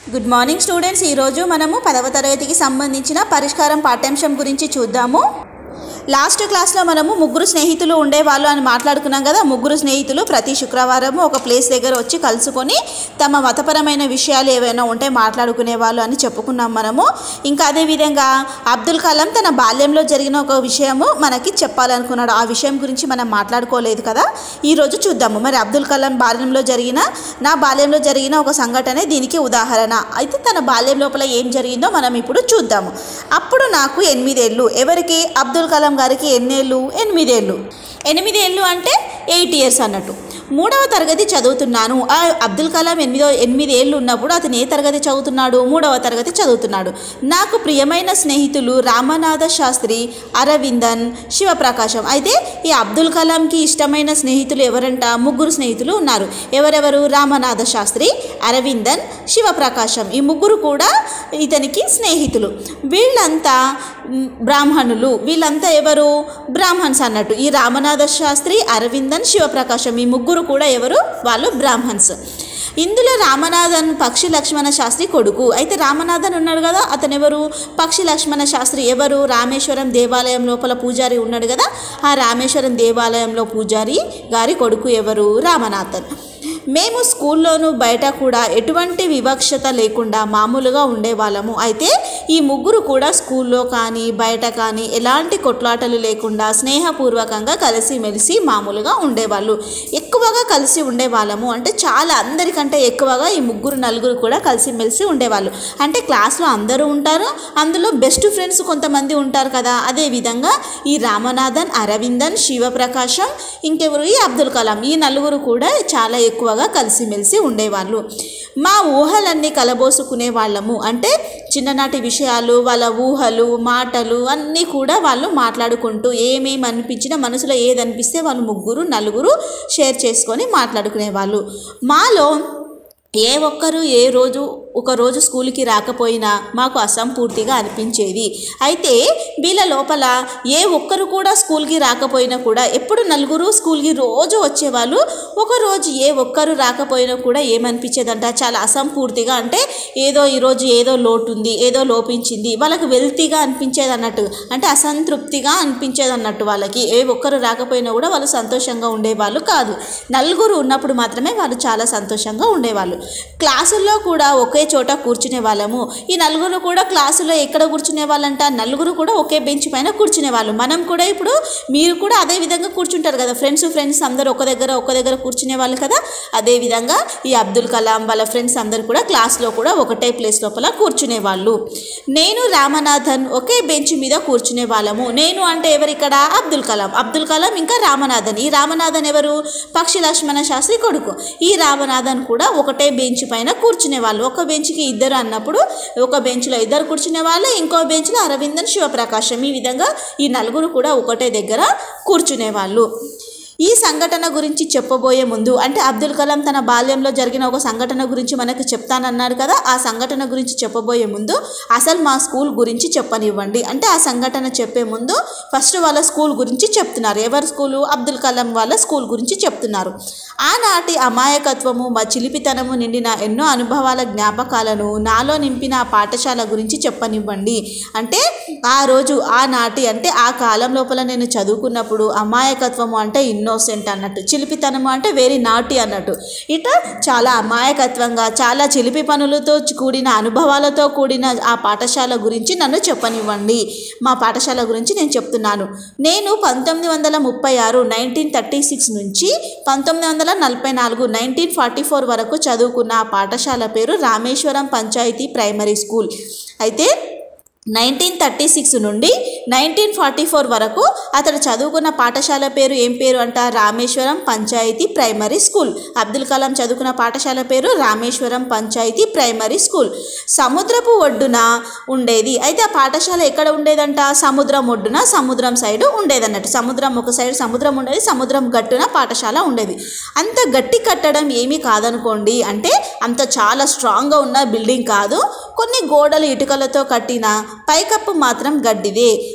good morning students ఈరోజు మనము పదవ తరగతికి సంబంధించిన పరిష్కారం పాఠ్యాంశం గురించి చూద్దాము లాస్ట్ క్లాస్లో మనము ముగ్గురు స్నేహితులు ఉండేవాళ్ళు అని మాట్లాడుకున్నాం కదా ముగ్గురు స్నేహితులు ప్రతి శుక్రవారము ఒక ప్లేస్ దగ్గర వచ్చి కలుసుకొని తమ మతపరమైన విషయాలు ఏవైనా ఉంటే మాట్లాడుకునే వాళ్ళు అని చెప్పుకున్నాం మనము ఇంకా అదేవిధంగా అబ్దుల్ కలాం తన బాల్యంలో జరిగిన ఒక విషయము మనకి చెప్పాలనుకున్నాడు ఆ విషయం గురించి మనం మాట్లాడుకోలేదు కదా ఈరోజు చూద్దాము మరి అబ్దుల్ కలాం బాల్యంలో జరిగిన నా బాల్యంలో జరిగిన ఒక సంఘటన దీనికి ఉదాహరణ అయితే తన బాల్యం లోపల ఏం జరిగిందో మనం ఇప్పుడు చూద్దాము అప్పుడు నాకు ఎనిమిదేళ్ళు ఎవరికి అబ్దుల్ కలాం గారికి ఎన్నేళ్ళు ఎనిమిదేళ్ళు ఎనిమిదేళ్ళు అంటే ఎయిట్ ఇయర్స్ అన్నట్టు మూడవ తరగతి చదువుతున్నాను ఆ అబ్దుల్ కలాం ఎనిమిదో ఎనిమిది ఏళ్ళు ఉన్నప్పుడు అతను ఏ తరగతి చదువుతున్నాడు మూడవ తరగతి చదువుతున్నాడు నాకు ప్రియమైన స్నేహితులు రామనాథ శాస్త్రి అరవిందన్ శివప్రకాశం అయితే ఈ అబ్దుల్ కలాంకి ఇష్టమైన స్నేహితులు ఎవరంట ముగ్గురు స్నేహితులు ఉన్నారు ఎవరెవరు రామనాథ శాస్త్రి అరవిందన్ శివప్రకాశం ఈ ముగ్గురు కూడా ఇతనికి స్నేహితులు వీళ్ళంతా మ్, బ్రాహ్మణులు వీళ్ళంతా ఎవరు బ్రాహ్మణ్స్ అన్నట్టు ఈ రామనాథ శాస్త్రి అరవిందన్ శివప్రకాశం ఈ ముగ్గురు కూడా ఎవరు వాళ్ళు బ్రాహ్మణ్స్ ఇందులో రామనాథన్ పక్షి లక్ష్మణ శాస్త్రి కొడుకు అయితే రామనాథన్ ఉన్నాడు కదా అతను ఎవరు పక్షి లక్ష్మణ శాస్త్రి ఎవరు రామేశ్వరం దేవాలయం లోపల పూజారి ఉన్నాడు కదా ఆ రామేశ్వరం దేవాలయంలో పూజారి గారి కొడుకు ఎవరు రామనాథన్ మేము స్కూల్లోనూ బయట కూడా ఎటువంటి వివక్షత లేకుండా మామూలుగా ఉండేవాళ్ళము అయితే ఈ ముగ్గురు కూడా స్కూల్లో కానీ బయట కానీ ఎలాంటి కొట్లాటలు లేకుండా స్నేహపూర్వకంగా కలిసిమెలిసి మామూలుగా ఉండేవాళ్ళు ఎక్కువగా కలిసి ఉండేవాళ్ళము అంటే చాలా అందరికంటే ఎక్కువగా ఈ ముగ్గురు నలుగురు కూడా కలిసిమెలిసి ఉండేవాళ్ళు అంటే క్లాస్లో అందరూ ఉంటారు అందులో బెస్ట్ ఫ్రెండ్స్ కొంతమంది ఉంటారు కదా అదే విధంగా ఈ రామనాథన్ అరవిందన్ శివప్రకాశం ఇంకెవరు ఈ అబ్దుల్ కలాం ఈ నలుగురు కూడా చాలా ఎక్కువగా కలిసిమెలిసి ఉండేవాళ్ళు మా ఊహలన్నీ కలబోసుకునే వాళ్ళము అంటే చిన్ననాటి విషయాలు వాళ్ళ ఊహలు మాటలు అన్నీ కూడా వాళ్ళు మాట్లాడుకుంటూ ఏమేమి అనిపించినా మనసులో ఏది అనిపిస్తే వాళ్ళు ముగ్గురు నలుగురు షేర్ చేసుకొని మాట్లాడుకునేవాళ్ళు మాలో ఏ ఒక్కరు ఏ రోజు ఒక రోజు స్కూల్కి రాకపోయినా మాకు అసంపూర్తిగా అనిపించేది అయితే వీళ్ళ లోపల ఏ ఒక్కరు కూడా స్కూల్కి రాకపోయినా కూడా ఎప్పుడు నలుగురు స్కూల్కి రోజు వచ్చేవాళ్ళు ఒక రోజు ఏ ఒక్కరు రాకపోయినా కూడా ఏమనిపించేదంట చాలా అసంపూర్తిగా అంటే ఏదో ఈరోజు ఏదో లోటు ఉంది ఏదో లోపించింది వాళ్ళకి వెల్తీగా అనిపించేది అన్నట్టు అంటే అసంతృప్తిగా అనిపించేది అన్నట్టు వాళ్ళకి ఏ ఒక్కరు రాకపోయినా కూడా వాళ్ళు సంతోషంగా ఉండేవాళ్ళు కాదు నలుగురు ఉన్నప్పుడు మాత్రమే వాళ్ళు చాలా సంతోషంగా ఉండేవాళ్ళు క్లాసుల్లో కూడా ఒకే చోట కూర్చునే వాళ్ళము ఈ నలుగురు కూడా క్లాసులో ఎక్కడ కూర్చునే వాళ్ళంట నలుగురు కూడా ఒకే బెంచ్ పైన కూర్చునే వాళ్ళు మనం కూడా ఇప్పుడు మీరు కూడా అదే విధంగా కూర్చుంటారు కదా ఫ్రెండ్స్ ఫ్రెండ్స్ అందరూ ఒక దగ్గర ఒక దగ్గర కూర్చునే వాళ్ళు కదా అదే విధంగా ఈ అబ్దుల్ కలాం వాళ్ళ ఫ్రెండ్స్ అందరూ కూడా క్లాస్లో కూడా ఒకటే ప్లేస్ లోపల కూర్చునే వాళ్ళు నేను రామనాథన్ ఒకే బెంచ్ మీద కూర్చునే వాళ్ళము నేను అంటే ఎవరిక్కడ అబ్దుల్ కలాం అబ్దుల్ కలాం ఇంకా రామనాథన్ ఈ రామనాథన్ ఎవరు పక్షి లక్ష్మణ శాస్త్రి కొడుకు ఈ రామనాథన్ కూడా ఒకటే బెంచ్ పైన కూర్చునే వాళ్ళు ఒక బెంచ్కి ఇద్దరు అన్నప్పుడు ఒక బెంచ్లో ఇద్దరు కూర్చునే వాళ్ళు ఇంకో బెంచ్లో అరవిందన్ శివప్రకాశం ఈ విధంగా ఈ నలుగురు కూడా ఒకటే దగ్గర కూర్చునే వాళ్ళు ఈ సంఘటన గురించి చెప్పబోయే ముందు అంటే అబ్దుల్ కలాం తన బాల్యంలో జరిగిన ఒక సంఘటన గురించి మనకు చెప్తానన్నాడు కదా ఆ సంఘటన గురించి చెప్పబోయే ముందు అసలు మా స్కూల్ గురించి చెప్పనివ్వండి అంటే ఆ సంఘటన చెప్పే ముందు ఫస్ట్ వాళ్ళ స్కూల్ గురించి చెప్తున్నారు ఎవరి స్కూలు అబ్దుల్ కలాం వాళ్ళ స్కూల్ గురించి చెప్తున్నారు ఆనాటి అమాయకత్వము మా చిలిపితనము నిండిన ఎన్నో అనుభవాల జ్ఞాపకాలను నాలో నింపిన ఆ పాఠశాల గురించి చెప్పనివ్వండి అంటే ఆ రోజు ఆనాటి అంటే ఆ కాలం లోపల నేను చదువుకున్నప్పుడు అమాయకత్వము అంటే ఇన్నోసెంట్ అన్నట్టు చిలిపితనము అంటే వెరీ నాటి అన్నట్టు ఇట చాలా అమాయకత్వంగా చాలా చిలిపి పనులతో కూడిన అనుభవాలతో కూడిన ఆ పాఠశాల గురించి నన్ను చెప్పనివ్వండి మా పాఠశాల గురించి నేను చెప్తున్నాను నేను పంతొమ్మిది వందల ముప్పై ఆరు నైన్టీన్ థర్టీ సిక్స్ నుంచి పంతొమ్మిది వందల నలభై నాలుగు నైన్టీన్ ఫార్టీ ఫోర్ వరకు చదువుకున్న ఆ పాఠశాల పేరు రామేశ్వరం పంచాయతీ ప్రైమరీ స్కూల్ అయితే నైన్టీన్ థర్టీ సిక్స్ నుండి నైన్టీన్ ఫార్టీ ఫోర్ వరకు అతడు చదువుకున్న పాఠశాల పేరు ఏం పేరు అంట రామేశ్వరం పంచాయతీ ప్రైమరీ స్కూల్ అబ్దుల్ కలాం చదువుకున్న పాఠశాల పేరు రామేశ్వరం పంచాయతీ ప్రైమరీ స్కూల్ సముద్రపు ఒడ్డున ఉండేది అయితే ఆ పాఠశాల ఎక్కడ ఉండేదంట సముద్రం ఒడ్డున సముద్రం సైడ్ ఉండేదన్నట్టు సముద్రం ఒక సైడ్ సముద్రం ఉండేది సముద్రం గట్టున పాఠశాల ఉండేది అంత గట్టి కట్టడం ఏమీ కాదనుకోండి అంటే అంత చాలా స్ట్రాంగ్గా ఉన్న బిల్డింగ్ కాదు కొన్ని గోడలు ఇటుకలతో కట్టిన పైకప్పు మాత్రం గడ్డిదే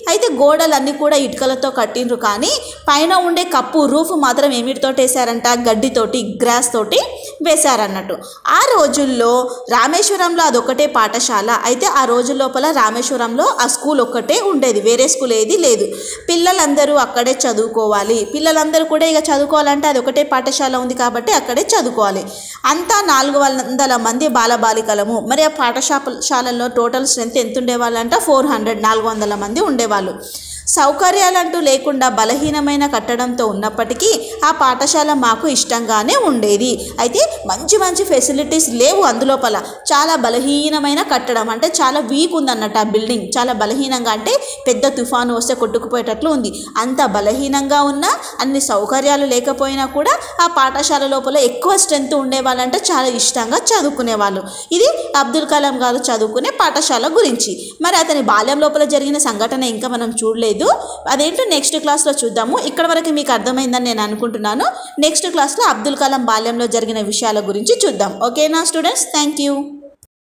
అయితే గోడలన్నీ కూడా ఇటుకలతో కట్టిండ్రు కానీ పైన ఉండే కప్పు రూఫ్ మాత్రం ఏమిటితో వేశారంట గడ్డితోటి గ్రాస్ తోటి వేశారన్నట్టు ఆ రోజుల్లో రామేశ్వరంలో అదొకటే పాఠశాల అయితే ఆ రోజు లోపల రామేశ్వరంలో ఆ స్కూల్ ఒక్కటే ఉండేది వేరే స్కూల్ ఏది లేదు పిల్లలందరూ అక్కడే చదువుకోవాలి పిల్లలందరూ కూడా ఇక చదువుకోవాలంటే అది ఒకటే పాఠశాల ఉంది కాబట్టి అక్కడే చదువుకోవాలి అంతా నాలుగు వందల మంది బాలబాలికలము మరి ఆ పాఠశాలలో టోటల్ స్ట్రెంత్ ఎంత ఉండేవాళ్ళంట ఫోర్ హండ్రెడ్ నాలుగు వందల మంది ఉండేవాళ్ళు సౌకర్యాలంటూ లేకుండా బలహీనమైన కట్టడంతో ఉన్నప్పటికీ ఆ పాఠశాల మాకు ఇష్టంగానే ఉండేది అయితే మంచి మంచి ఫెసిలిటీస్ లేవు అందులోపల చాలా బలహీనమైన కట్టడం అంటే చాలా వీక్ ఉందన్నట్టు ఆ బిల్డింగ్ చాలా బలహీనంగా అంటే పెద్ద తుఫాను వస్తే కొట్టుకుపోయేటట్లు ఉంది అంత బలహీనంగా ఉన్నా అన్ని సౌకర్యాలు లేకపోయినా కూడా ఆ పాఠశాల లోపల ఎక్కువ స్ట్రెంత్ ఉండేవాళ్ళంటే చాలా ఇష్టంగా చదువుకునేవాళ్ళు ఇది అబ్దుల్ కలాం గారు చదువుకునే పాఠశాల గురించి మరి అతని బాల్యం లోపల జరిగిన సంఘటన ఇంకా మనం చూడలేదు అదేంటో నెక్స్ట్ క్లాస్లో చూద్దాము ఇక్కడ వరకు మీకు అర్థమైందని నేను అనుకుంటున్నాను నెక్స్ట్ క్లాస్లో అబ్దుల్ కలాం బాల్యంలో జరిగిన విషయాల గురించి చూద్దాం ఓకేనా స్టూడెంట్స్ థ్యాంక్ యూ